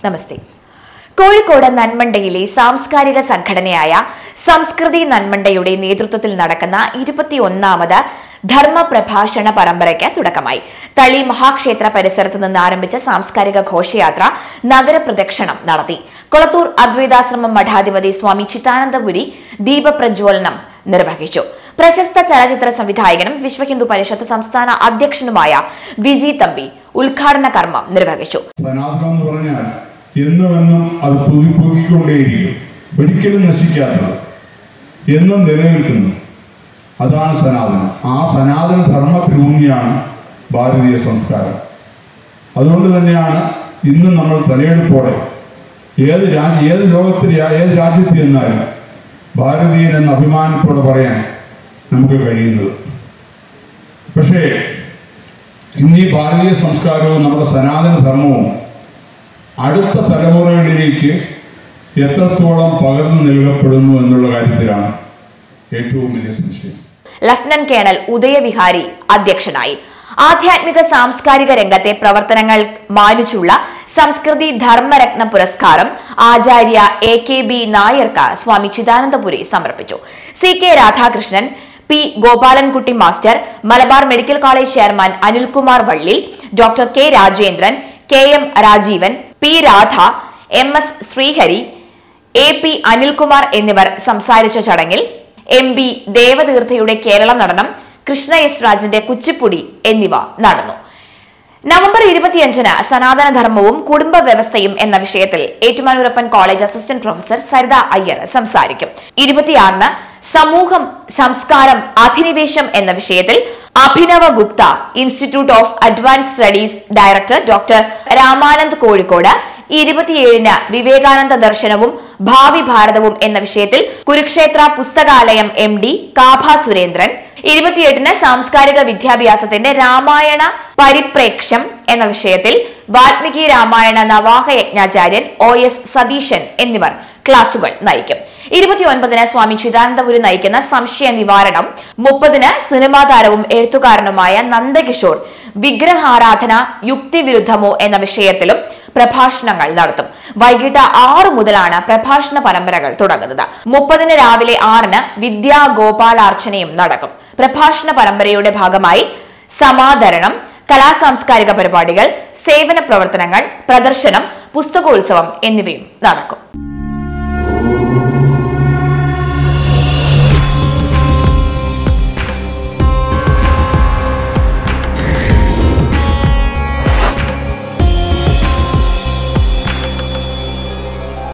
നമസ്തേ കോഴിക്കോട് നന്മണ്ടയിലെ സാംസ്കാരിക സംഘടനയായ സംസ്കൃതി നന്മണ്ടയുടെ നേതൃത്വത്തിൽ നടക്കുന്ന ഇരുപത്തിയൊന്നാമത് ധർമ്മ പ്രഭാഷണ പരമ്പരയ്ക്ക് തുടക്കമായി തളി മഹാക്ഷേത്ര പരിസരത്ത് നിന്ന് ആരംഭിച്ച സാംസ്കാരിക ഘോഷയാത്ര നഗരപ്രദക്ഷിണം നടത്തി കൊളത്തൂർ അദ്വൈതാശ്രമം മഠാധിപതി സ്വാമി ചിത്താനന്ദപുരി ദീപപ്രജ്വലനം നിർവഹിച്ചു പ്രശസ്ത ചലച്ചിത്ര സംവിധായകനും വിശ്വ ഹിന്ദു പരിഷത്ത് സംസ്ഥാന അധ്യക്ഷനുമായ വിജി തമ്പി ഉദ്ഘാടന കർമ്മം നിർവഹിച്ചു സനാതനം എന്ന് പറഞ്ഞാൽ എന്നുമെന്നും അത് പുതി പുതുക്കിക്കൊണ്ടേയിരിക്കും ഒരിക്കലും നശിക്കാത്തത് എന്നും നിലനിൽക്കുന്നു അതാണ് സനാതനം ആ സനാതന ധർമ്മത്തിലൂന്നിയാണ് ഭാരതീയ സംസ്കാരം അതുകൊണ്ട് തന്നെയാണ് ഇന്നും നമ്മൾ തലയെടുപ്പോടെ ഏത് രാജ്യ ഏത് ലോകത്തിൽ ഏത് രാജ്യത്ത് ചെന്നാലും ഭാരതീയൻ എന്ന അഭിമാനത്തോടെ പറയാൻ നമുക്ക് കഴിയുന്നത് പക്ഷേ ഇന്ന് ഈ ഭാരതീയ സംസ്കാരവും നമ്മുടെ സനാതന ധർമ്മവും അടുത്ത തലമുറകളിലേക്ക് എത്രത്തോളം പകർന്നു നൽകപ്പെടുന്നു എന്നുള്ള കാര്യത്തിലാണ് ഏറ്റവും വലിയ സംശയം ലഫ്റ്റനന്റ് കേണൽ ഉദയവിഹാരി അധ്യക്ഷനായി ആധ്യാത്മിക സാംസ്കാരിക രംഗത്തെ പ്രവർത്തനങ്ങൾ മാനിച്ചുള്ള സംസ്കൃതി ധർമ്മരത്ന പുരസ്കാരം ആചാര്യ എ കെ ബി നായർക്ക് സ്വാമി ചിദാനന്ദപുരി സമർപ്പിച്ചു C K Radhakrishnan P Gopalankutty master Malabar medical college chairman Anilkumar Vallil doctor K Rajendran K M Rajeevan P Radha M S Sreehari A P Anilkumar എന്നിവർ സംസാരിച്ച ചടങ്ങിൽ എം ബി ദേവതീർത്ഥയുടെ കേരള നടനം കൃഷ്ണ എസ് രാജന്റെ കുച്ചിപ്പുടി എന്നിവ നടന്നു നവംബർ ഇരുപത്തിയഞ്ചിന് സനാതന ധർമ്മവും കുടുംബ വ്യവസ്ഥയും എന്ന വിഷയത്തിൽ Ettumanoorappan college assistant professor Saritha Iyer സംസാരിക്കും ഇരുപത്തിയാറിന് സമൂഹം സംസ്കാരം അധിനിവേശം എന്ന വിഷയത്തിൽ Abhinava Gupta institute of advance studies director doctor Ramanand Kozhikode ഇരുപത്തിയേഴിന് വിവേകാനന്ദ ദർശനവും ഭാവി ഭാരതവും എന്ന വിഷയത്തിൽ കുരുക്ഷേത്ര പുസ്തകാലയം എം ഡി കാഭ സുരേന്ദ്രൻ ഇരുപത്തിയെട്ടിന് സാംസ്കാരിക വിദ്യാഭ്യാസത്തിന്റെ രാമായണ പരിപ്രേക്ഷ്യം എന്ന വിഷയത്തിൽ വാൽമീകി രാമായണ നവാഹ യജ്ഞാചാര്യൻ ഒ എസ് സതീശൻ എന്നിവർ ക്ലാസുകൾ നയിക്കും ഇരുപത്തിയൊൻപതിന് സ്വാമി ചിദാനന്ദപുരി നയിക്കുന്ന സംശയ നിവാരണം മുപ്പതിന് സിനിമാ താരവും എഴുത്തുകാരനുമായ നന്ദകിഷോർ വിഗ്രഹാരാധന യുക്തിവിരുദ്ധമോ എന്ന വിഷയത്തിലും പ്രഭാഷണങ്ങൾ നടത്തും വൈകിട്ട് ആറു മുതലാണ് പ്രഭാഷണ പരമ്പരകൾ തുടങ്ങുന്നത് മുപ്പതിന് രാവിലെ ആറിന് വിദ്യാ ഗോപാലാർച്ചനയും നടക്കും പ്രഭാഷണ പരമ്പരയുടെ ഭാഗമായി സമാദരണം കലാസാംസ്കാരിക പരിപാടികൾ സേവന പ്രവർത്തനങ്ങൾ പ്രദർശനം പുസ്തകോത്സവം എന്നിവയും നടക്കും